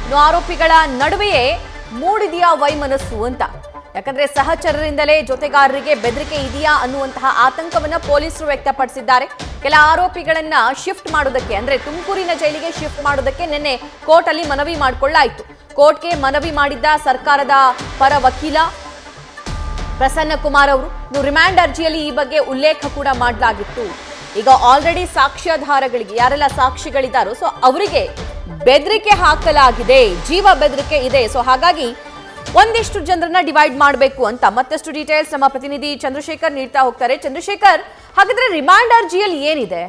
ಇನ್ನು ಆರೋಪಿಗಳ ನಡುವೆಯೇ ಮೂಡಿದೆಯಾ ವೈಮನಸ್ಸು ಅಂತ ಯಾಕಂದ್ರೆ ಸಹಚರರಿಂದಲೇ ಜೊತೆಗಾರರಿಗೆ ಬೆದರಿಕೆ ಇದೆಯಾ ಅನ್ನುವಂತಹ ಆತಂಕವನ್ನ ಪೊಲೀಸರು ವ್ಯಕ್ತಪಡಿಸಿದ್ದಾರೆ ಕೆಲ ಆರೋಪಿಗಳನ್ನ ಶಿಫ್ಟ್ ಮಾಡೋದಕ್ಕೆ ಅಂದ್ರೆ ತುಮಕೂರಿನ ಜೈಲಿಗೆ ಶಿಫ್ಟ್ ಮಾಡೋದಕ್ಕೆ ನಿನ್ನೆ ಕೋರ್ಟ್ ಅಲ್ಲಿ ಮನವಿ ಮಾಡಿಕೊಳ್ಳಾಯಿತು ಕೋರ್ಟ್ಗೆ ಮನವಿ ಮಾಡಿದ್ದ ಸರ್ಕಾರದ ಪರ ವಕೀಲ ಪ್ರಸನ್ನ ಕುಮಾರ್ ಅವರು ಇನ್ನು ರಿಮ್ಯಾಂಡ್ ಅರ್ಜಿಯಲ್ಲಿ ಈ ಬಗ್ಗೆ ಉಲ್ಲೇಖ ಕೂಡ ಮಾಡಲಾಗಿತ್ತು ಈಗ ಆಲ್ರೆಡಿ ಸಾಕ್ಷ್ಯಾಧಾರಗಳಿಗೆ ಯಾರೆಲ್ಲ ಸಾಕ್ಷಿಗಳಿದ್ದಾರೋ ಸೊ ಅವರಿಗೆ ಬೆದರಿಕೆ ಹಾಕಲಾಗಿದೆ ಜೀವ ಬೆದರಿಕೆ ಇದೆ ಸೊ ಹಾಗಾಗಿ ಒಂದಿಷ್ಟು ಜನರನ್ನ ಡಿವೈಡ್ ಮಾಡಬೇಕು ಅಂತ ಮತ್ತಷ್ಟು ಡೀಟೇಲ್ಸ್ ನಮ್ಮ ಪ್ರತಿನಿಧಿ ಚಂದ್ರಶೇಖರ್ ನೀಡ್ತಾ ಹೋಗ್ತಾರೆ ಚಂದ್ರಶೇಖರ್ ಹಾಗಾದ್ರೆ ರಿಮ್ಯಾಂಡ್ ಅರ್ಜಿಯಲ್ಲಿ ಏನಿದೆ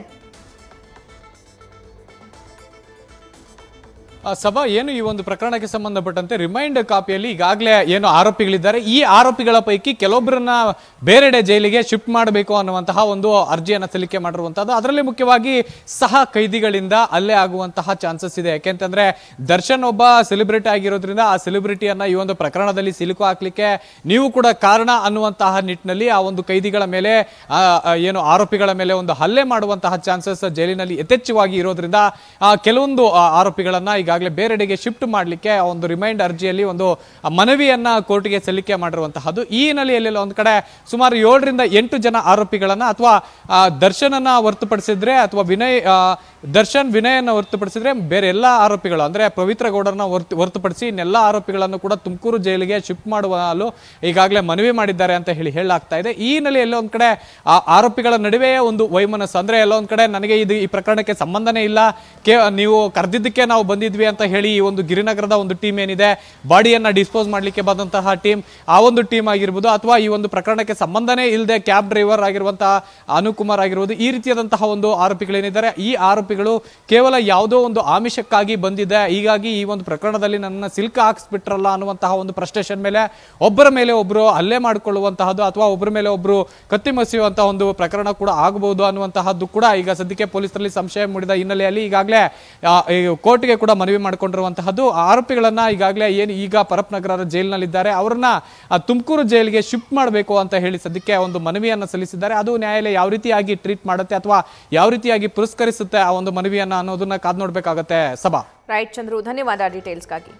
ಆ, ಸಭಾ ಏನು ಈ ಒಂದು ಪ್ರಕರಣಕ್ಕೆ ಸಂಬಂಧಪಟ್ಟಂತೆ ರಿಮೈಂಡ್ ಕಾಪಿಯಲ್ಲಿ ಈಗಾಗಲೇ ಏನು ಆರೋಪಿಗಳಿದ್ದಾರೆ ಈ ಆರೋಪಿಗಳ ಪೈಕಿ ಕೆಲವೊಬ್ಬರನ್ನ ಬೇರೆಡೆ ಜೈಲಿಗೆ ಶಿಫ್ಟ್ ಮಾಡಬೇಕು ಅನ್ನುವಂತಹ ಒಂದು ಅರ್ಜಿಯನ್ನು ಸಲ್ಲಿಕೆ ಮಾಡಿರುವಂತಹದ್ದು ಅದರಲ್ಲಿ ಮುಖ್ಯವಾಗಿ ಸಹ ಕೈದಿಗಳಿಂದ ಅಲ್ಲೇ ಆಗುವಂತಹ ಚಾನ್ಸಸ್ ಇದೆ ಯಾಕೆಂತಂದ್ರೆ ದರ್ಶನ್ ಒಬ್ಬ ಸೆಲೆಬ್ರಿಟಿ ಆಗಿರೋದ್ರಿಂದ ಆ ಸೆಲೆಬ್ರಿಟಿಯನ್ನ ಈ ಒಂದು ಪ್ರಕರಣದಲ್ಲಿ ಸಿಲುಕು ಹಾಕ್ಲಿಕ್ಕೆ ನೀವು ಕೂಡ ಕಾರಣ ಅನ್ನುವಂತಹ ನಿಟ್ಟಿನಲ್ಲಿ ಆ ಒಂದು ಕೈದಿಗಳ ಮೇಲೆ ಆ, ಆ, ಏನು ಆರೋಪಿಗಳ ಮೇಲೆ ಒಂದು ಹಲ್ಲೆ ಮಾಡುವಂತಹ ಚಾನ್ಸಸ್ ಜೈಲಿನಲ್ಲಿ ಯಥೇಚ್ಛವಾಗಿ ಇರೋದ್ರಿಂದ ಆ, ಕೆಲವೊಂದು ಆ, ಆರೋಪಿಗಳನ್ನ ಈಗಾಗಲೇ ಬೇರೆಡೆಗೆ ಶಿಫ್ಟ್ ಮಾಡಲಿಕ್ಕೆ ಒಂದು ರಿಮೈಂಡ್ ಅರ್ಜಿಯಲ್ಲಿ ಒಂದು ಮನವಿಯನ್ನ ಕೋರ್ಟ್ಗೆ ಸಲ್ಲಿಕೆ ಮಾಡಿರುವಂತಹದ್ದು ಈ ಹಿನ್ನೆಲೆಯಲ್ಲಿ ಒಂದು ಕಡೆ ಸುಮಾರು ಏಳರಿಂದ ಎಂಟು ಜನ ಆರೋಪಿಗಳನ್ನ ಅಥವಾ ದರ್ಶನನ್ನ ಹೊರತುಪಡಿಸಿದ್ರೆ ಅಥವಾ ವಿನಯ್ ಆ, ದರ್ಶನ್ ವಿನಯನ್ನ ಹೊರತುಪಡಿಸಿದ್ರೆ ಬೇರೆ ಎಲ್ಲ ಆರೋಪಿಗಳು ಅಂದ್ರೆ ಪವಿತ್ರ ಗೌಡರನ್ನ ಹೊರತು ಹೊರತುಪಡಿಸಿ ಇನ್ನೆಲ್ಲ ಆರೋಪಿಗಳನ್ನು ಕೂಡ ತುಮಕೂರು ಜೈಲಿಗೆ ಶಿಫ್ಟ್ ಮಾಡಲು ಈಗಾಗಲೇ ಮನವಿ ಮಾಡಿದ್ದಾರೆ ಅಂತ ಹೇಳಿ ಹೇಳಲಾಗ್ತಾ ಇದೆ ಈ ಹಿನ್ನೆಲೆಯಲ್ಲಿ ಒಂದ್ ಕಡೆ ಆ ಆರೋಪಿಗಳ ನಡುವೆ ಒಂದು ವೈಮನಸ್ಸು ಅಂದ್ರೆ ಎಲ್ಲ ಒಂದ್ ಕಡೆ ನನಗೆ ಇದು ಈ ಪ್ರಕರಣಕ್ಕೆ ಸಂಬಂಧನೇ ಇಲ್ಲ ಕೇ ನೀವು ಕರೆದಿದ್ದಕ್ಕೆ ನಾವು ಬಂದಿದ್ವಿ ಅಂತ ಹೇಳಿ ಈ ಒಂದು ಗಿರಿನಗರದ ಒಂದು ಟೀಮ್ ಏನಿದೆ ಬಾಡಿಯನ್ನ ಡಿಸ್ಪೋಸ್ ಮಾಡ್ಲಿಕ್ಕೆ ಬಂದಂತಹ ಟೀಮ್ ಆ ಒಂದು ಟೀಮ್ ಆಗಿರ್ಬೋದು ಅಥವಾ ಈ ಒಂದು ಪ್ರಕರಣಕ್ಕೆ ಸಂಬಂಧನೇ ಇಲ್ಲದೆ ಕ್ಯಾಬ್ ಡ್ರೈವರ್ ಆಗಿರುವಂತಹ ಅನುಕುಮಾರ್ ಆಗಿರ್ಬೋದು ಈ ರೀತಿಯಾದಂತಹ ಒಂದು ಆರೋಪಿಗಳೇನಿದ್ದಾರೆ ಈ ಆರೋಪಿಗಳು ಕೇವಲ ಯಾವುದೋ ಒಂದು ಆಮಿಷಕ್ಕಾಗಿ ಬಂದಿದೆ ಹೀಗಾಗಿ ಈ ಒಂದು ಪ್ರಕರಣದಲ್ಲಿ ನನ್ನ ಸಿಲ್ಕ ಹಾಕ್ಸ್ಬಿಟ್ರಲ್ಲ ಅನ್ನುವಂತಹ ಒಂದು ಪ್ರಸ್ಟೇಷನ್ ಮೇಲೆ ಒಬ್ಬರ ಮೇಲೆ ಒಬ್ಬರು ಹಲ್ಲೆ ಮಾಡಿಕೊಳ್ಳುವಂತಹದ್ದು ಅಥವಾ ಒಬ್ಬರ ಮೇಲೆ ಒಬ್ಬರು ಕತ್ತಿ ಮಸಿಯುವಂತಹ ಒಂದು ಪ್ರಕರಣ ಕೂಡ ಆಗಬಹುದು ಅನ್ನುವಂತಹದ್ದು ಕೂಡ ಈಗ ಸದ್ಯಕ್ಕೆ ಪೊಲೀಸರಲ್ಲಿ ಸಂಶಯ ಮೂಡಿದ ಹಿನ್ನೆಲೆಯಲ್ಲಿ ಈಗಾಗಲೇ ಆ, ಈ ಕೋರ್ಟ್ಗೆ ಕೂಡ ಮನವಿ ಮಾಡಿಕೊಂಡಿರುವಂತಹದ್ದು ಆ ಆರೋಪಿಗಳನ್ನ ಈಗಾಗಲೇ ಏನು ಈಗ ಪರಪ್ ನಗರದ ಜೈಲಿನಲ್ಲಿದ್ದಾರೆ ಅವರನ್ನ ಆ, ತುಮಕೂರು ಜೈಲಿಗೆ ಶಿಫ್ಟ್ ಮಾಡಬೇಕು ಅಂತ ಹೇಳಿ ಸದ್ಯಕ್ಕೆ ಒಂದು ಮನವಿಯನ್ನ ಸಲ್ಲಿಸಿದ್ದಾರೆ ಅದು ನ್ಯಾಯಾಲಯ ಯಾವ ರೀತಿಯಾಗಿ ಟ್ರೀಟ್ ಮಾಡುತ್ತೆ ಅಥವಾ ಯಾವ ರೀತಿಯಾಗಿ ಪುರಸ್ಕರಿಸುತ್ತೆ ಆ ಒಂದು ಮನವಿಯನ್ನ ಅನ್ನೋದನ್ನ ಕಾದ್ ನೋಡ್ಬೇಕಾಗತ್ತೆ ಸಭಾ ರೈಟ್ ಚಂದ್ರು ಧನ್ಯವಾದ ಡೀಟೇಲ್ಸ್ಗಾಗಿ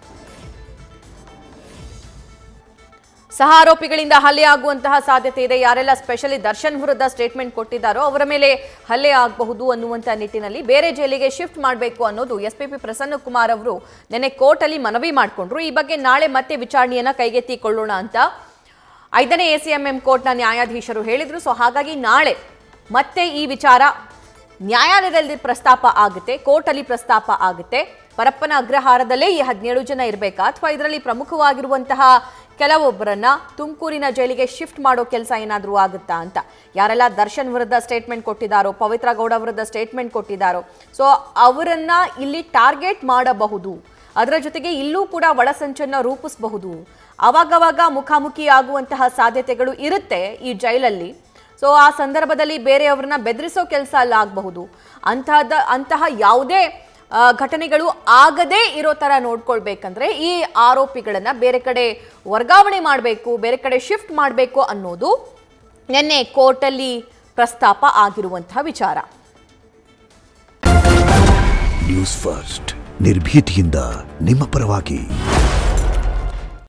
ಸಹ ಆರೋಪಿಗಳಿಂದ ಹಲ್ಲೆ ಆಗುವಂತಹ ಸಾಧ್ಯತೆ ಇದೆ ಯಾರೆಲ್ಲ ಸ್ಪೆಷಲಿ ದರ್ಶನ್ ವಿರುದ್ಧ ಸ್ಟೇಟ್ಮೆಂಟ್ ಕೊಟ್ಟಿದ್ದಾರೋ ಅವರ ಮೇಲೆ ಹಲ್ಲೆ ಆಗಬಹುದು ಅನ್ನುವಂಥ ನಿಟ್ಟಿನಲ್ಲಿ ಬೇರೆ ಜೈಲಿಗೆ ಶಿಫ್ಟ್ ಮಾಡಬೇಕು ಅನ್ನೋದು S P P Prasanna Kumar ಅವರು ನಿನ್ನೆ ಕೋರ್ಟಲ್ಲಿ ಮನವಿ ಮಾಡಿಕೊಂಡ್ರು ಈ ಬಗ್ಗೆ ನಾಳೆ ಮತ್ತೆ ವಿಚಾರಣೆಯನ್ನ ಕೈಗೆತ್ತಿಕೊಳ್ಳೋಣ ಅಂತ ಐದನೇ ಎ ಸಿ ಎಂ ಎಂ ಕೋರ್ಟ್ನ ನ್ಯಾಯಾಧೀಶರು ಹೇಳಿದ್ರು ಸೊ ಹಾಗಾಗಿ ನಾಳೆ ಮತ್ತೆ ಈ ವಿಚಾರ ನ್ಯಾಯಾಲಯದಲ್ಲಿ ಪ್ರಸ್ತಾಪ ಆಗುತ್ತೆ ಕೋರ್ಟಲ್ಲಿ ಪ್ರಸ್ತಾಪ ಆಗುತ್ತೆ ಪರಪ್ಪನ ಅಗ್ರಹಾರದಲ್ಲೇ ಈ ಹದಿನೇಳು ಜನ ಇರಬೇಕಾ ಅಥವಾ ಇದರಲ್ಲಿ ಪ್ರಮುಖವಾಗಿರುವಂತಹ ಕೆಲವೊಬ್ಬರನ್ನ ತುಮಕೂರಿನ ಜೈಲಿಗೆ ಶಿಫ್ಟ್ ಮಾಡೋ ಕೆಲಸ ಏನಾದರೂ ಆಗುತ್ತಾ ಅಂತ ಯಾರೆಲ್ಲ ದರ್ಶನ್ ವಿರುದ್ಧ ಸ್ಟೇಟ್ಮೆಂಟ್ ಕೊಟ್ಟಿದ್ದಾರೋ ಪವಿತ್ರ ಗೌಡ ವಿರುದ್ಧ ಸ್ಟೇಟ್ಮೆಂಟ್ ಕೊಟ್ಟಿದ್ದಾರೋ ಸೊ ಅವರನ್ನ ಇಲ್ಲಿ ಟಾರ್ಗೆಟ್ ಮಾಡಬಹುದು ಅದರ ಜೊತೆಗೆ ಇಲ್ಲೂ ಕೂಡ ಒಳಸಂಚನ್ನ ರೂಪಿಸಬಹುದು ಅವಾಗವಾಗ ಮುಖಾಮುಖಿ ಆಗುವಂತಹ ಸಾಧ್ಯತೆಗಳು ಇರುತ್ತೆ ಈ ಜೈಲಲ್ಲಿ ಸೊ ಆ ಸಂದರ್ಭದಲ್ಲಿ ಬೇರೆಯವ್ರನ್ನ ಬೆದರಿಸೋ ಕೆಲಸ ಅಲ್ಲ ಆಗಬಹುದು ಅಂತಹದ ಅಂತಹ ಯಾವುದೇ ಆ, ಘಟನೆಗಳು ಆಗದೇ ಇರೋ ಥರ ನೋಡ್ಕೊಳ್ಬೇಕಂದ್ರೆ ಈ ಆರೋಪಿಗಳನ್ನ ಬೇರೆ ಕಡೆ ವರ್ಗಾವಣೆ ಮಾಡಬೇಕು ಬೇರೆ ಕಡೆ ಶಿಫ್ಟ್ ಮಾಡಬೇಕು ಅನ್ನೋದು ನಿನ್ನೆ ಕೋರ್ಟಲ್ಲಿ ಪ್ರಸ್ತಾಪ ಆಗಿರುವಂತಹ ವಿಚಾರ ನ್ಯೂಸ್ ಫಸ್ಟ್ ನಿರ್ಭೀತಿಯಿಂದ ನಿಮ್ಮ ಪರವಾಗಿ